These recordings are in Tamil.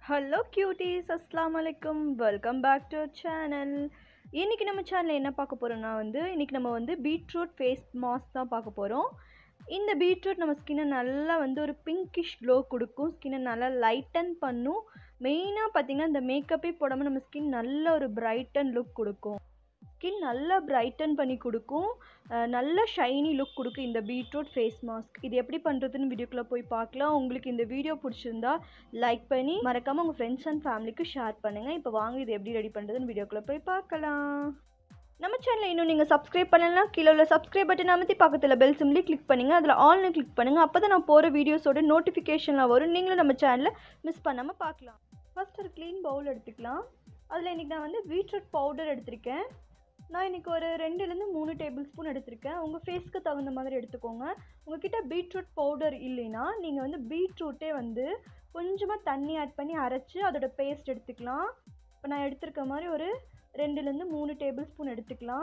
ஹலோ கியூட்டீஸ் அஸ்லாம் வலைக்கும் வெல்கம் பேக் டு சேனல் இன்றைக்கி நம்ம சேனலில் என்ன பார்க்க போகிறோம்னா வந்து இன்றைக்கி நம்ம வந்து பீட்ரூட் ஃபேஸ் மாஸ்க் தான் பார்க்க போகிறோம் இந்த பீட்ரூட் நம்ம ஸ்கின்னை நல்லா வந்து ஒரு பிங்கிஷ் க்ளோ கொடுக்கும் ஸ்கின்னை நல்லா லைட்டன் பண்ணும் மெயினாக பார்த்திங்கன்னா இந்த மேக்கப்பே போடாமல் நம்ம ஸ்கின் நல்ல ஒரு பிரைட்டன் லுக் கொடுக்கும் ஸ்கின் நல்லா பிரைட்டன் பண்ணி கொடுக்கும் அஹ் நல்ல ஷைனி லுக் கொடுக்கும் இந்த பீட்ரூட் ஃபேஸ் மாஸ்க் இது எப்படி பண்ணுறதுன்னு வீடியோக்குள்ளே போய் பார்க்கலாம் உங்களுக்கு இந்த வீடியோ பிடிச்சிருந்தா லைக் பண்ணி மறக்காமல் உங்கள் ஃப்ரெண்ட்ஸ் அண்ட் ஃபேமிலிக்கு ஷேர் பண்ணுங்கள் இப்போ வாங்க இது எப்படி ரெடி பண்ணுறதுன்னு வீடியோக்குள்ளே போய் பார்க்கலாம் நம்ம சேனலை இன்னும் நீங்கள் சப்ஸ்கிரைப் பண்ணலாம் கீழே உள்ள சப்ஸ்கிரைப் பட்டன் அமைத்தி பக்கத்தில் பெல் சிம்லி கிளிக் பண்ணுங்கள் அதில் ஆல்னு கிளிக் பண்ணுங்கள் அப்போ தான் நான் போகிற வீடியோஸோட நோட்டிஃபிகேஷன்லாம் வரும் நீங்களும் நம்ம சேனலை மிஸ் பண்ணாமல் பார்க்கலாம் ஃபர்ஸ்ட் ஒரு க்ளீன் பவுல் எடுத்துக்கலாம் அதில் இன்றைக்கி நான் வந்து பீட்ரூட் பவுடர் எடுத்திருக்கேன் நான் இன்றைக்கி ஒரு ரெண்டுலேருந்து மூணு டேபிள் ஸ்பூன் எடுத்திருக்கேன் உங்கள் ஃபேஸ்க்கு தகுந்த மாதிரி எடுத்துக்கோங்க உங்ககிட்ட பீட்ரூட் பவுடர் இல்லைன்னா நீங்கள் வந்து பீட்ரூட்டே வந்து கொஞ்சமாக தண்ணி ஆட் பண்ணி அரைச்சி அதோட பேஸ்ட் எடுத்துக்கலாம் இப்போ நான் எடுத்திருக்க மாதிரி ஒரு ரெண்டுலேருந்து மூணு டேபிள் ஸ்பூன் எடுத்துக்கலாம்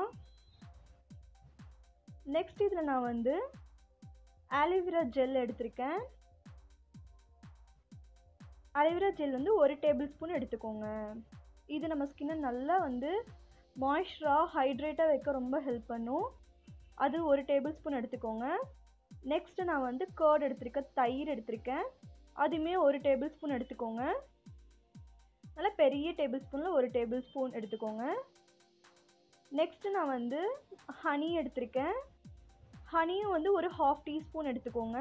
நெக்ஸ்ட் இதில் நான் வந்து ஆலிவேரா ஜெல் எடுத்திருக்கேன் ஆலிவேரா ஜெல் வந்து ஒரு டேபிள் ஸ்பூன் எடுத்துக்கோங்க இது நம்ம ஸ்கின்னை நல்லா வந்து மாய்ஸ்சராக ஹைட்ரேட்டாக வைக்க ரொம்ப ஹெல்ப் பண்ணும் அது ஒரு டேபிள் ஸ்பூன் எடுத்துக்கோங்க நெக்ஸ்ட்டு நான் வந்து கர்ட் எடுத்திருக்கேன் தயிர் எடுத்திருக்கேன் அதுவுமே ஒரு டேபிள் ஸ்பூன் எடுத்துக்கோங்க நல்லா பெரிய டேபிள் ஸ்பூனில் ஒரு டேபிள் ஸ்பூன் எடுத்துக்கோங்க நெக்ஸ்ட்டு நான் வந்து ஹனி எடுத்திருக்கேன் ஹனியும் வந்து ஒரு ஹாஃப் டீஸ்பூன் எடுத்துக்கோங்க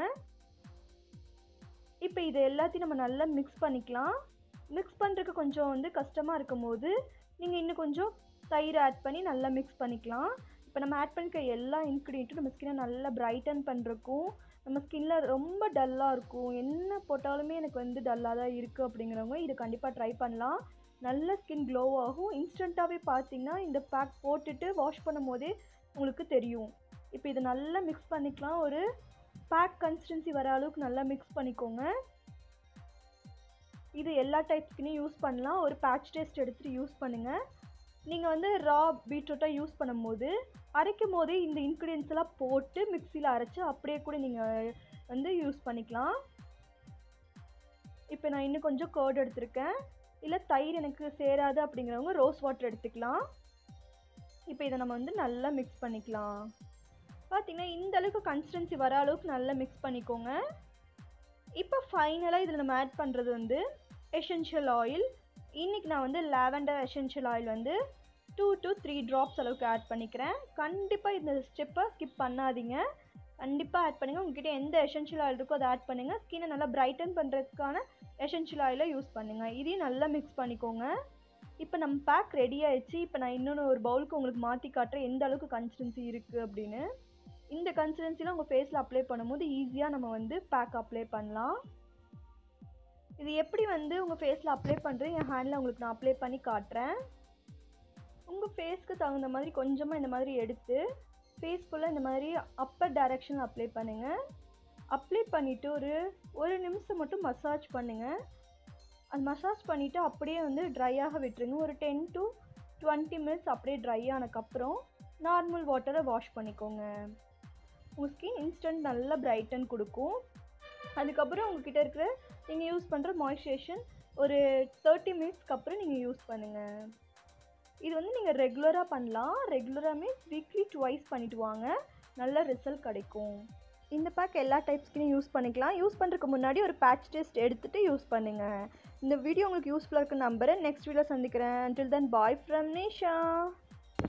இப்போ இது எல்லாத்தையும் நம்ம நல்லா மிக்ஸ் பண்ணிக்கலாம் மிக்ஸ் பண்ணுறதுக்கு கொஞ்சம் வந்து கஷ்டமாக இருக்கும் போது நீங்கள் இன்னும் கொஞ்சம் தயிர் ஆட் பண்ணி நல்லா மிக்ஸ் பண்ணிக்கலாம் இப்போ நம்ம ஆட் பண்ணிக்க எல்லா இன்க்ரீடியண்ட்டும் நம்ம ஸ்கின்னை நல்லா பிரைட்டன் பண்ணுறக்கும் நம்ம ஸ்கின்ல ரொம்ப டல்லாக இருக்கும் என்ன போட்டாலுமே எனக்கு வந்து டல்லாக தான் இருக்குது அப்படிங்கிறவங்க இது கண்டிப்பாக ட்ரை பண்ணலாம் நல்ல ஸ்கின் க்ளோ ஆகும் இன்ஸ்டண்ட்டாகவே பார்த்தீங்கன்னா இந்த பேக் போட்டுட்டு வாஷ் பண்ணும் போதே உங்களுக்கு தெரியும் இப்போ இதை நல்லா மிக்ஸ் பண்ணிக்கலாம் ஒரு பேக் கன்சிஸ்டன்சி வர அளவுக்கு நல்லா மிக்ஸ் பண்ணிக்கோங்க இது எல்லா டைப் ஸ்கின்னையும் யூஸ் பண்ணலாம் ஒரு பேட்ச் டெஸ்ட் எடுத்துகிட்டு யூஸ் பண்ணுங்கள் நீங்கள் வந்து ரா பீட்ரூட்டாக யூஸ் பண்ணும்போது அரைக்கும் போதே இந்த இன்க்ரீடியன்ஸ் எல்லாம் போட்டு மிக்சியில் அரைச்சி அப்படியே கூட நீங்கள் வந்து யூஸ் பண்ணிக்கலாம் இப்போ நான் இன்னும் கொஞ்சம் கர்ட் எடுத்திருக்கேன் இல்லை தயிர் எனக்கு சேராது அப்படிங்கிறவங்க ரோஸ் வாட்டர் எடுத்துக்கலாம் இப்போ இதை நம்ம வந்து நல்லா மிக்ஸ் பண்ணிக்கலாம் பார்த்தீங்கன்னா இந்த அளவுக்கு கன்சிஸ்டன்சி வர அளவுக்கு நல்லா மிக்ஸ் பண்ணிக்கோங்க இப்போ ஃபைனலாக இதில் நம்ம ஆட் பண்ணுறது வந்து எசென்ஷியல் ஆயில் இன்றைக்கி நான் வந்து லாவெண்டர் எசென்ஷியல் ஆயில் வந்து டூ டு த்ரீ ட்ராப்ஸ் அளவுக்கு ஆட் பண்ணிக்கிறேன் கண்டிப்பாக இந்த ஸ்டெப்பை ஸ்கிப் பண்ணாதீங்க கண்டிப்பாக ஆட் பண்ணுங்கள் உங்ககிட்ட எந்த எசென்ஷியல் ஆயில் இருக்கோ அதை ஆட் பண்ணுங்கள் ஸ்கின்னை நல்லா பிரைட்டன் பண்ணுறதுக்கான எசென்ஷியல் ஆயிலை யூஸ் பண்ணுங்கள் இதையும் நல்லா மிக்ஸ் பண்ணிக்கோங்க இப்போ நம்ம பேக் ரெடி ஆயிடுச்சு இப்போ நான் இன்னொன்று ஒரு பவுலுக்கு உங்களுக்கு மாற்றி காட்டுறேன் எந்த அளவுக்கு கன்சிஸ்டன்சி இருக்குது அப்படின்னு இந்த கன்சிஸ்டன்சியில் உங்கள் ஃபேஸில் அப்ளை பண்ணும்போது ஈஸியாக நம்ம வந்து பேக் அப்ளை பண்ணலாம் இது எப்படி வந்து உங்கள் ஃபேஸில் அப்ளை பண்ணுறது என் ஹேண்டில் உங்களுக்கு நான் அப்ளை பண்ணி காட்டுறேன் உங்கள் ஃபேஸ்க்கு தகுந்த மாதிரி கொஞ்சமாக இந்த மாதிரி எடுத்து ஃபேஸ் ஃபுல்லாக இந்த மாதிரி அப்பர் டைரெக்ஷனில் அப்ளை பண்ணுங்கள் அப்ளை பண்ணிவிட்டு ஒரு ஒரு நிமிஷம் மட்டும் மசாஜ் பண்ணுங்கள் அது மசாஜ் பண்ணிவிட்டு அப்படியே வந்து ட்ரையாக விட்டுருங்க ஒரு டென் டு டுவெண்ட்டி மினிட்ஸ் அப்படியே ட்ரை ஆனதுக்கப்புறம் நார்மல் வாட்டரை வாஷ் பண்ணிக்கோங்க உங்கள் ஸ்கின் இன்ஸ்டன்ட் நல்லா பிரைட்டன் கொடுக்கும் அதுக்கப்புறம் உங்ககிட்ட இருக்கிற நீங்கள் யூஸ் பண்ணுற மாய்ஸ்சரைசேஷன் ஒரு தேர்ட்டி மினிட்ஸ்க்கு அப்புறம் நீங்கள் யூஸ் பண்ணுங்கள் இது வந்து நீங்கள் ரெகுலராக பண்ணலாம் ரெகுலராக மீன்ஸ் வீக்லி டுவைஸ் பண்ணிட்டு வாங்க நல்ல ரிசல்ட் கிடைக்கும் இந்த பேக் எல்லா டைப் ஸ்கின்னையும் யூஸ் பண்ணிக்கலாம் யூஸ் பண்ணுறதுக்கு முன்னாடி ஒரு பேட்ச் டெஸ்ட் எடுத்துகிட்டு யூஸ் பண்ணுங்கள் இந்த வீடியோ உங்களுக்கு யூஸ்ஃபுல்லாக இருக்குன்னு நம்புறேன் நெக்ஸ்ட் வீடியோ சந்திக்கிறேன் until then பாய் ஃப்ரம் நேஷா